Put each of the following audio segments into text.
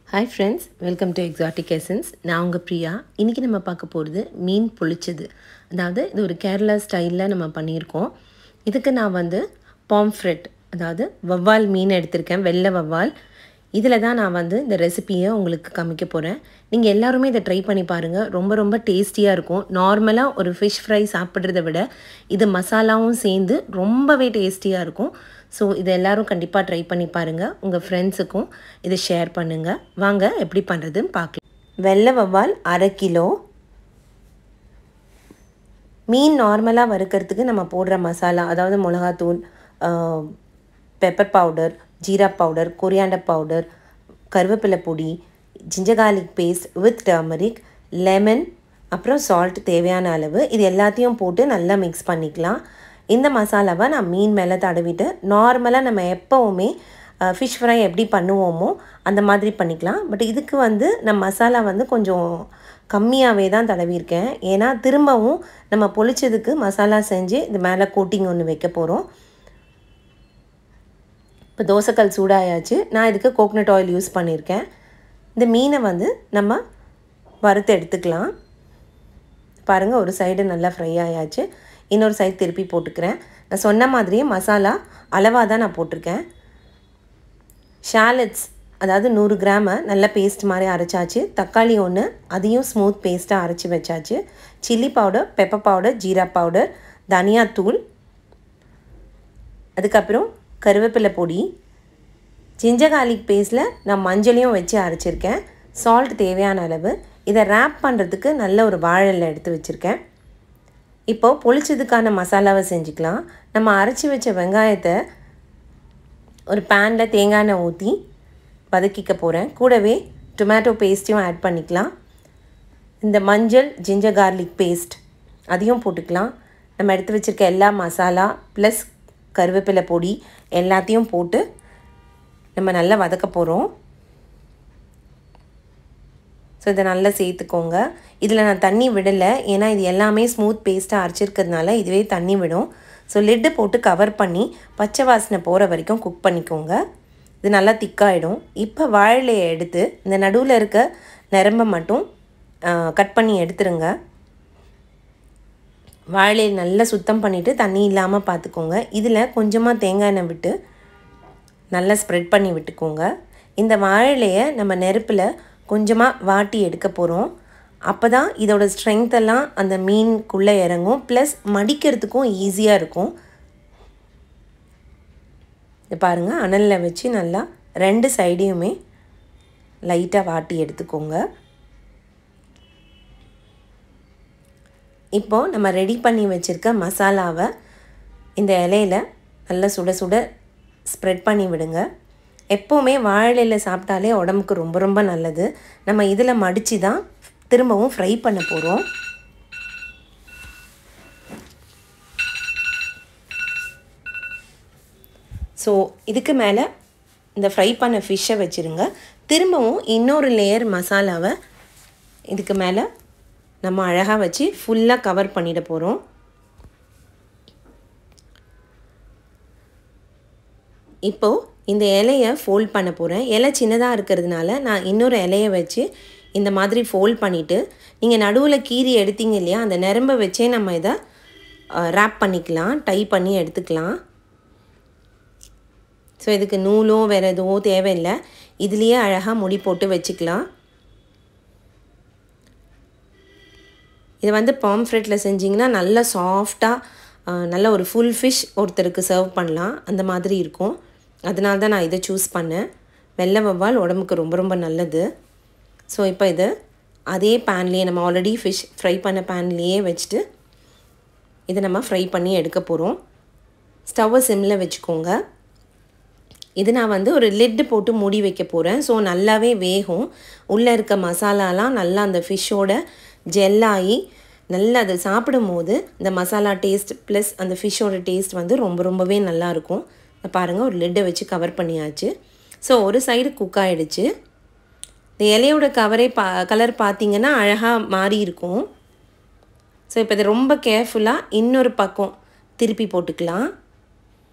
hi friends welcome to exotic essence நான் உங்கள் பிரியா இன்றைக்கி நம்ம பார்க்க போகிறது மீன் பொளிச்சது அதாவது இது ஒரு கேரளா ஸ்டைலில் நம்ம பண்ணியிருக்கோம் இதுக்கு நான் வந்து பாம்ஃப்ரெட் அதாவது வவ்வால் மீன் எடுத்திருக்கேன் வெள்ளை வவ்வால் இதில் தான் நான் வந்து இந்த ரெசிப்பியை உங்களுக்கு காமிக்க போகிறேன் நீங்கள் எல்லாருமே இதை ட்ரை பண்ணி பாருங்கள் ரொம்ப ரொம்ப டேஸ்டியாக இருக்கும் நார்மலாக ஒரு ஃபிஷ் ஃப்ரை சாப்பிட்றத விட இது மசாலாவும் சேர்ந்து ரொம்பவே டேஸ்டியாக இருக்கும் ஸோ இதை எல்லோரும் கண்டிப்பாக ட்ரை பண்ணி பாருங்கள் உங்கள் ஃப்ரெண்ட்ஸுக்கும் இதை ஷேர் பண்ணுங்கள் வாங்க எப்படி பண்ணுறதுன்னு பார்க்கலாம் வெள்ளை வவ்வால் அரை கிலோ மீன் நார்மலாக வறுக்கிறதுக்கு நம்ம போடுற மசாலா அதாவது மிளகாத்தூள் pepper powder jeera powder coriander powder கருவேப்பிலை பொடி ginger garlic paste with turmeric lemon அப்புறம் சால்ட் தேவையான அளவு இது எல்லாத்தையும் போட்டு நல்லா மிக்ஸ் பண்ணிக்கலாம் இந்த மசாலாவை நான் மீன் மேலே தடவிட்டு நார்மலாக நம்ம எப்போவுமே ஃபிஷ் ஃப்ரை எப்படி பண்ணுவோமோ அந்த மாதிரி பண்ணிக்கலாம் பட் இதுக்கு வந்து நான் மசாலா வந்து கொஞ்சம் கம்மியாகவே தான் தடவிருக்கேன் ஏன்னா திரும்பவும் நம்ம பொளிச்சதுக்கு மசாலா செஞ்சு இது மேலே கோட்டிங் ஒன்று வைக்க போகிறோம் இப்போ தோசைக்கல் சூடாயாச்சு நான் இதுக்கு கோக்னட் ஆயில் யூஸ் பண்ணியிருக்கேன் இந்த மீனை வந்து நம்ம வறுத்து எடுத்துக்கலாம் பாருங்கள் ஒரு சைடு நல்லா ஃப்ரை ஆயாச்சு இன்னொரு சைடு திருப்பி போட்டுக்கிறேன் நான் சொன்ன மாதிரியே மசாலா அளவாக தான் நான் போட்டிருக்கேன் ஷாலட்ஸ் அதாவது நூறு கிராமை நல்லா பேஸ்ட் மாதிரி அரைச்சாச்சு தக்காளி ஒன்று அதையும் ஸ்மூத் பேஸ்ட்டாக அரைச்சி வச்சாச்சு chilli powder pepper powder jeera powder தனியாத்தூள் அதுக்கப்புறம் கருவேப்பிலை பொடி ஜிஞ்சர் கார்லிக் பேஸ்ட்டில் நான் மஞ்சளையும் வச்சு அரைச்சிருக்கேன் சால்ட் தேவையான அளவு இதை ரேப் பண்ணுறதுக்கு நல்ல ஒரு வாழலை எடுத்து வச்சுருக்கேன் இப்போது பொளிச்சதுக்கான மசாலாவை செஞ்சுக்கலாம் நம்ம அரைச்சி வச்ச வெங்காயத்தை ஒரு பேனில் தேங்காய் எண்ணெய் ஊற்றி வதக்கிக்க போகிறேன் கூடவே டொமேட்டோ பேஸ்ட்டையும் ஆட் பண்ணிக்கலாம் இந்த மஞ்சள் ஜிஞ்சர் கார்லிக் பேஸ்ட் அதையும் போட்டுக்கலாம் நம்ம எடுத்து வச்சுருக்க எல்லா மசாலா ப்ளஸ் கருவேப்பிலை பொடி எல்லாத்தையும் போட்டு நம்ம நல்லா வதக்க போகிறோம் ஸோ இதை நல்லா சேர்த்துக்கோங்க இதில் நான் தண்ணி விடலை ஏன்னா இது எல்லாமே ஸ்மூத் பேஸ்ட்டாக அரைச்சிருக்கிறதுனால இதுவே தண்ணி விடும் ஸோ லிட்டு போட்டு கவர் பண்ணி பச்சை வாசனை போகிற வரைக்கும் குக் பண்ணிக்கோங்க இது நல்லா திக்காயிடும் இப்போ வாழையை எடுத்து இந்த நடுவில் இருக்க நிரம்ப மட்டும் கட் பண்ணி எடுத்துருங்க வாழையை நல்லா சுத்தம் பண்ணிவிட்டு தண்ணி இல்லாமல் பார்த்துக்கோங்க இதில் கொஞ்சமாக தேங்காய் எண்ணெய் விட்டு நல்லா ஸ்ப்ரெட் பண்ணி விட்டுக்கோங்க இந்த வாழையிலையை நம்ம நெருப்பில் கொஞ்சமாக வாட்டி எடுக்க போகிறோம் அப்போ தான் இதோட ஸ்ட்ரென்த்தெல்லாம் அந்த மீனுக்குள்ளே இறங்கும் ப்ளஸ் மடிக்கிறதுக்கும் ஈஸியாக இருக்கும் இது பாருங்கள் அனலில் வச்சு நல்லா ரெண்டு சைடையுமே லைட்டாக வாட்டி எடுத்துக்கோங்க இப்போது நம்ம ரெடி பண்ணி வச்சுருக்க மசாலாவை இந்த இலையில் நல்லா சுட சுட ஸ்ப்ரெட் பண்ணி விடுங்க எப்போவுமே வாழையில் சாப்பிட்டாலே உடம்புக்கு ரொம்ப ரொம்ப நல்லது நம்ம இதில் மடித்து தான் திரும்பவும் ஃப்ரை பண்ண போகிறோம் ஸோ இதுக்கு மேலே இந்த ஃப்ரை பண்ண ஃபிஷ்ஷை வச்சுருங்க திரும்பவும் இன்னொரு லேயர் மசாலாவை இதுக்கு மேலே நம்ம அழகாக வச்சு ஃபுல்லாக கவர் பண்ணிட போகிறோம் இப்போது இந்த இலையை ஃபோல்ட் பண்ண போகிறேன் இலை சின்னதாக இருக்கிறதுனால நான் இன்னொரு இலையை வச்சு இந்த மாதிரி ஃபோல்ட் பண்ணிவிட்டு நீங்கள் நடுவில் கீறி எடுத்தீங்க இல்லையா அந்த நரம்பை வச்சே நம்ம இதை ரேப் பண்ணிக்கலாம் டை பண்ணி எடுத்துக்கலாம் ஸோ இதுக்கு நூலோ வேறு எதுவும் தேவையில்லை இதுலேயே அழகாக முடி போட்டு வச்சுக்கலாம் இது வந்து பாம்ஃப்ரெட்டில் செஞ்சிங்கன்னா நல்லா சாஃப்டாக நல்ல ஒரு ஃபுல் ஃபிஷ் ஒருத்தருக்கு சர்வ் பண்ணலாம் அந்த மாதிரி இருக்கும் அதனால தான் நான் இதை சூஸ் பண்ணேன் வெள்ளை வவ்வால் உடம்புக்கு ரொம்ப ரொம்ப நல்லது ஸோ இப்போ இது அதே பேன்லேயே நம்ம ஆல்ரெடி ஃபிஷ் ஃப்ரை பண்ண பேன்லேயே வச்சுட்டு இதை நம்ம ஃப்ரை பண்ணி எடுக்க போகிறோம் ஸ்டவ்வை சிம்மில் வச்சுக்கோங்க இது நான் வந்து ஒரு லிட்டு போட்டு மூடி வைக்க போகிறேன் ஸோ நல்லாவே வேகும் உள்ளே இருக்க மசாலாலாம் நல்லா அந்த ஃபிஷ்ஷோட ஜெல்லாகி நல்லா அது சாப்பிடும் போது இந்த மசாலா டேஸ்ட் ப்ளஸ் அந்த ஃபிஷ்ஷோட டேஸ்ட் வந்து ரொம்ப ரொம்பவே நல்லாயிருக்கும் பாருங்கள் ஒரு லிட்டை வச்சு கவர் பண்ணியாச்சு ஸோ ஒரு சைடு குக் ஆகிடுச்சு இந்த இலையோட கவரை பா கலர் பார்த்திங்கன்னா அழகாக மாறி இருக்கும் ஸோ இப்போ இதை ரொம்ப கேர்ஃபுல்லாக இன்னொரு பக்கம் திருப்பி போட்டுக்கலாம்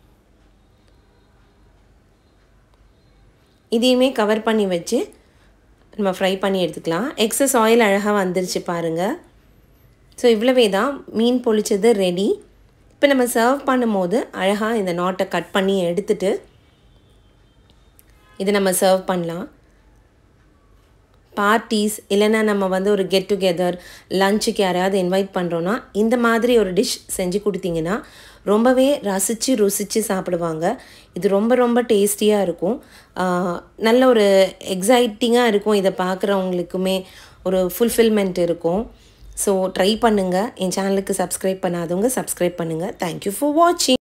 இதையுமே கவர் பண்ணி வச்சு நம்ம ஃப்ரை பண்ணி எடுத்துக்கலாம் எக்ஸஸ் ஆயில் அழகாக வந்துருச்சு பாருங்கள் ஸோ இவ்வளவே தான் மீன் பொழிச்சது ரெடி இப்போ நம்ம சர்வ் பண்ணும்போது அழகாக இந்த நாட்டை கட் பண்ணி எடுத்துட்டு இதை நம்ம சர்வ் பண்ணலாம் பார்ட்டிஸ் இல்லைன்னா நம்ம வந்து ஒரு கெட் டுகெதர் லஞ்சுக்கு யாரையாவது இன்வைட் பண்ணுறோன்னா இந்த மாதிரி ஒரு டிஷ் செஞ்சு கொடுத்தீங்கன்னா ரொம்பவே ரசித்து ருசித்து சாப்பிடுவாங்க இது ரொம்ப ரொம்ப டேஸ்டியாக இருக்கும் நல்ல ஒரு எக்ஸைட்டிங்காக இருக்கும் இதை பார்க்குறவங்களுக்குமே ஒரு ஃபுல்ஃபில்மெண்ட் இருக்கும் ஸோ ட்ரை பண்ணுங்கள் என் சேனலுக்கு சப்ஸ்கிரைப் பண்ணாதவங்க சப்ஸ்கிரைப் பண்ணுங்கள் தேங்க்யூ ஃபார் வாட்சிங்